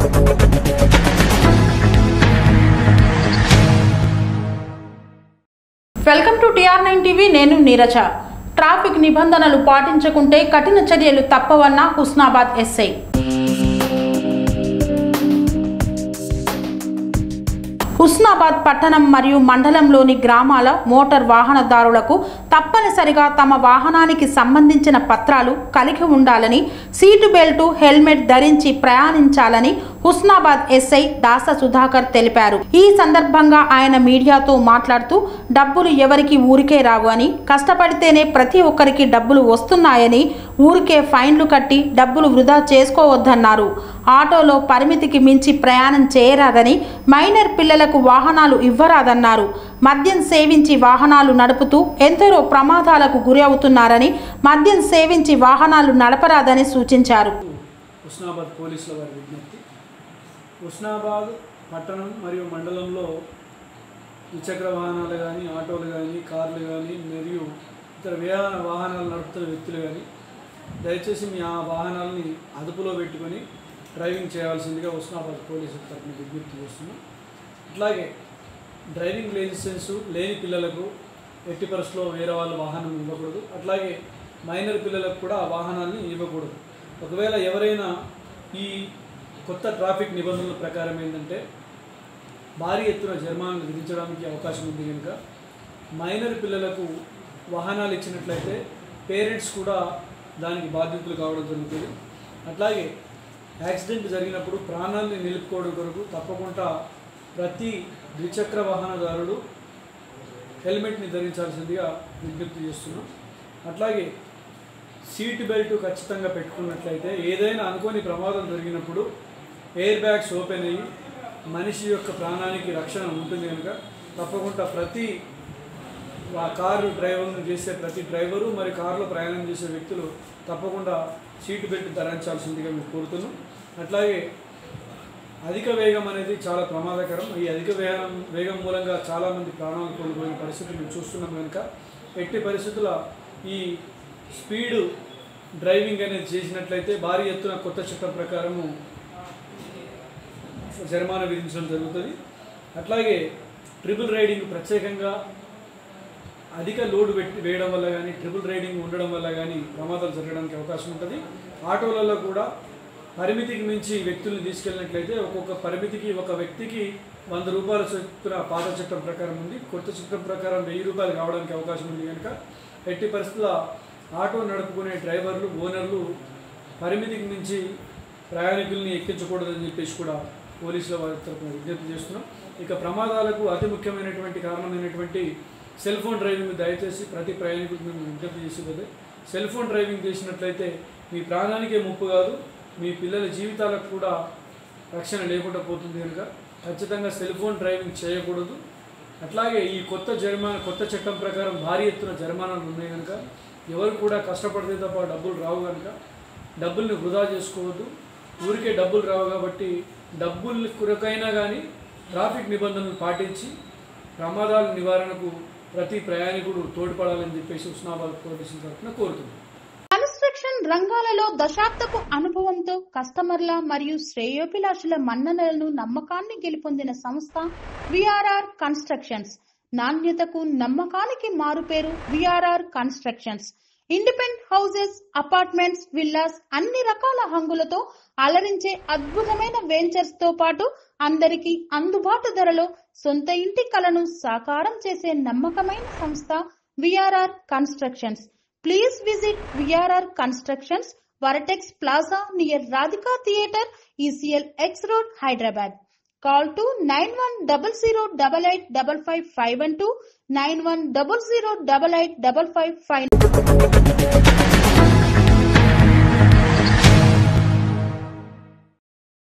Welcome to TR nine TV నేను Neeraja traffic నిబంధనలు పాటించకుంటే కఠిన చర్యలు తప్పవన్న హుస్నాబాద్ ఎస్ఐ హుస్నాబాద్ పట్టణం మరియు మండలంలోని గ్రామాల మోటార్ వాహనదారులకు తప్పనిసరిగా తమ వాహనానికి సంబంధించిన పత్రాలు కలిగి ఉండాలని సీటు బెల్టు హెల్మెట్ ధరించి ప్రయాణించాలని హుస్నాబాద్ ఎస్ఐ దాస సుధాకర్ తెలిపారు ఈ సందర్భంగా ఆయన మీడియాతో మాట్లాడుతూ డబ్బులు ఎవరికి ఊరికే రావు అని కష్టపడితేనే ప్రతి ఒక్కరికి డబ్బులు వస్తున్నాయని ఊరికే ఫైన్లు కట్టి డబ్బులు వృధా చేసుకోవద్దన్నారు ఆటోలో పరిమితికి మించి ప్రయాణం చేయరాదని మైనర్ పిల్లలకు వాహనాలు ఇవ్వరాదన్నారు మద్యం సేవించి వాహనాలు నడుపుతూ ఎందరో ప్రమాదాలకు గురి అవుతున్నారని మద్యం సేవించి వాహనాలు నడపరాదని సూచించారు హుస్నాబాద్ పోలీసుల వారి విజ్ఞప్తి హుస్నాబాద్ పట్టణం మరియు మండలంలో ద్విచక్ర వాహనాలు కానీ ఆటోలు కానీ కార్లు కానీ మరియు ఇతర వాహన వాహనాలు నడుపుతున్న వ్యక్తులు కానీ దయచేసి మీ ఆ వాహనాలని అదుపులో పెట్టుకొని డ్రైవింగ్ చేయాల్సిందిగా హుస్నాబాద్ పోలీసుల తరఫున విజ్ఞప్తి చేస్తున్నాం అట్లాగే డ్రైవింగ్ లైసెన్సు లేని పిల్లలకు ఎట్టి పరిస్థితుల్లో వేరే వాళ్ళ వాహనం ఇవ్వకూడదు అట్లాగే మైనర్ పిల్లలకు కూడా ఆ వాహనాన్ని ఇవ్వకూడదు ఒకవేళ ఎవరైనా ఈ కొత్త ట్రాఫిక్ నిబంధనల ప్రకారం ఏంటంటే భారీ ఎత్తున జరిమానాలు విధించడానికి అవకాశం ఉంది కనుక మైనర్ పిల్లలకు వాహనాలు ఇచ్చినట్లయితే పేరెంట్స్ కూడా దానికి బాధ్యతలు కావడం జరుగుతుంది అట్లాగే యాక్సిడెంట్ జరిగినప్పుడు ప్రాణాన్ని నిలుపుకోవడం కొరకు తప్పకుండా ప్రతి ద్విచక్ర వాహనదారుడు హెల్మెట్ని ధరించాల్సిందిగా విజ్ఞప్తి చేస్తున్నాం అట్లాగే సీట్ బెల్ట్ ఖచ్చితంగా పెట్టుకున్నట్లయితే ఏదైనా అనుకోని ప్రమాదం జరిగినప్పుడు ఎయిర్ బ్యాగ్స్ ఓపెన్ అయ్యి మనిషి యొక్క ప్రాణానికి రక్షణ ఉంటుంది కనుక తప్పకుండా ప్రతి ఆ కారు డ్రైవర్ను చేసే ప్రతి డ్రైవరు మరి కారులో ప్రయాణం చేసే వ్యక్తులు తప్పకుండా సీట్ బెల్ట్ ధరించాల్సిందిగా మేము కోరుతున్నాం అట్లాగే అధిక వేగం అనేది చాలా ప్రమాదకరం ఈ అధిక వేగం వేగం మూలంగా చాలామంది ప్రాణాలు కోల్పోయిన పరిస్థితి మేము చూస్తున్నాం కనుక ఎట్టి పరిస్థితుల ఈ స్పీడు డ్రైవింగ్ అనేది చేసినట్లయితే భారీ ఎత్తున కొత్త చట్టం ప్రకారము జరిమానా విధించడం జరుగుతుంది అట్లాగే ట్రిపుల్ రైడింగ్ ప్రత్యేకంగా అధిక లోడ్ పెట్టి వేయడం వల్ల కానీ ట్రిపుల్ రైడింగ్ ఉండడం వల్ల కానీ ప్రమాదాలు జరగడానికి అవకాశం ఉంటుంది ఆటోలలో కూడా పరిమితికి మించి వ్యక్తుల్ని తీసుకెళ్ళినట్లయితే ఒక్కొక్క పరిమితికి ఒక వ్యక్తికి వంద రూపాయల చొప్పున పాత చట్టం ప్రకారం ఉంది కొత్త చట్టం ప్రకారం వెయ్యి రూపాయలు కావడానికి అవకాశం ఉంది కనుక ఎట్టి పరిస్థితుల ఆటో నడుపుకునే డ్రైవర్లు ఓనర్లు పరిమితికి మించి ప్రయాణికుల్ని ఎక్కించకూడదని చెప్పేసి కూడా పోలీసుల వారి తరఫున విజ్ఞప్తి చేస్తున్నాం ఇక ప్రమాదాలకు అతి ముఖ్యమైనటువంటి కారణమైనటువంటి సెల్ ఫోన్ డ్రైవింగ్ దయచేసి ప్రతి ప్రయాణికుడికి మేము విజ్ఞప్తి చేసేది సెల్ ఫోన్ డ్రైవింగ్ చేసినట్లయితే మీ ప్రాణానికే ముప్పు కాదు మీ పిల్లల జీవితాలకు కూడా రక్షణ లేకుండా పోతుంది కనుక ఖచ్చితంగా సెల్ ఫోన్ డ్రైవింగ్ చేయకూడదు అట్లాగే ఈ కొత్త జరిమానా కొత్త చట్టం ప్రకారం భారీ ఎత్తున జరిమానాలు ఉన్నాయి కనుక ఎవరు కూడా కష్టపడితే తప్ప డబ్బులు రావు కనుక డబ్బుల్ని వృధా చేసుకోవద్దు ఊరికే డబ్బులు రావు కాబట్టి డబ్బుల కొరకైనా కానీ ట్రాఫిక్ నిబంధనలు పాటించి ప్రమాదాల నివారణకు ప్రతి ప్రయాణికుడు తోడ్పడాలని చెప్పేసి ఉస్నాబాద్ పోలీసుల తరఫున కోరుతున్నాను కన్స్ట్రక్షన్ రంగాలలో దశాబ్దపు అనుభవంతో కస్టమర్ల మరియు శ్రేయోభిలాషుల మన్ననలను నమ్మకాన్ని గెలుపొందిన సంస్థ విఆర్ఆర్ కన్స్ట్రక్షన్స్ నాణ్యతకు నమ్మకానికి మారుపేరు VRR constructions independent houses apartments villas అన్ని రకాల హంగులతో అలరించే అద్భుతమైన వెంచర్స్ తో పాటు అందరికీ అందుబాటు ధరలో సొంత ఇంటి కలను సాకారం చేసే నమ్మకమైన సంస్థ VRR constructions Please visit VRR Constructions, Varatex Plaza near Radhika Theatre, ECL X Road, Hyderabad. Call to 9100885551 91008855